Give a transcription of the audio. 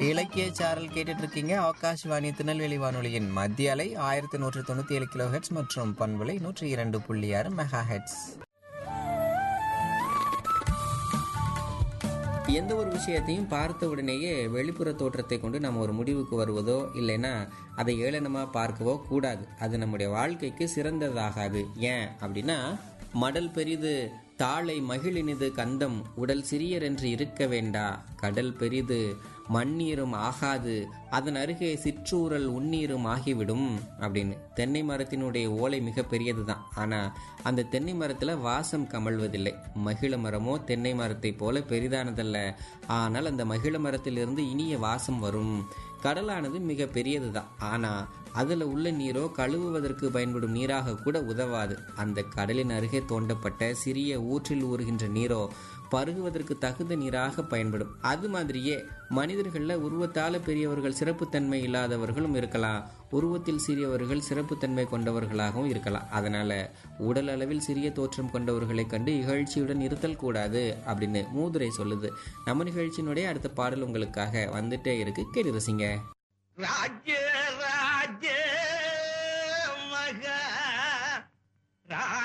இலக்கிய சாரல் கேட்டுட்டு இருக்கீங்க ஆகாஷ்வாணி திருநெல்வேலி வானொலியின் மத்திய அலை ஆயிரத்தி நூற்று தொண்ணூத்தி ஏழு கிலோ ஹெட்ஸ் மற்றும் பண்பலை நூற்றி இரண்டு புள்ளி ஆறு மெகா ஹெட்ஸ் எந்த ஒரு விஷயத்தையும் பார்த்த உடனேயே வெளிப்புற தோற்றத்தை கொண்டு நம்ம ஒரு முடிவுக்கு வருவதோ இல்லைன்னா அதை ஏளனமாக பார்க்கவோ கூடாது அது நம்முடைய வாழ்க்கைக்கு சிறந்ததாகாது ஏன் அப்படின்னா மடல் பெரிது தாளை மகிழினிது கந்தம் உடல் சிறியர் என்று இருக்க வேண்டா கடல் பெரிது மண்ணீரும் ஆகாது அதன் அருகே சிற்றூரல் உண்ணீரும் ஆகிவிடும் அப்படின்னு தென்னை மரத்தினுடைய ஓலை மிக பெரியது தான் ஆனால் அந்த தென்னை மரத்தில் வாசம் கமழ்வதில்லை மகிழ மரமோ தென்னை மரத்தை போல பெரிதானதல்ல ஆனால் அந்த மகிழ மரத்திலிருந்து இனிய வாசம் வரும் கடலானது மிக பெரியது தான் ஆனால் அதில் உள்ள நீரோ கழுவுவதற்கு பயன்படும் நீராக கூட உதவாது அந்த கடலின் அருகே தோண்டப்பட்ட சிறிய ஊற்றில் ஊறுகின்ற நீரோ பருகுவதற்கு தகுந்த நீராக பயன்படும் அது மாதிரியே மனிதர்களில் உருவத்தால் பெரியவர்கள் சிறப்புத்தன்மை இல்லாதவர்களும் இருக்கலாம் உருவத்தில் சிறியவர்கள் சிறப்புத்தன்மை கொண்டவர்களாகவும் இருக்கலாம் அதனால உடல் அளவில் சிறிய தோற்றம் கொண்டவர்களை கண்டு இகழ்ச்சியுடன் இருத்தல் கூடாது அப்படின்னு மூதுரை சொல்லுது நம்ம நிகழ்ச்சியினுடைய அடுத்த பாடல் உங்களுக்காக வந்துட்டே இருக்கு கேட்டு ரசிங்க ராஜ்ய ராஜ்ய மகா ரா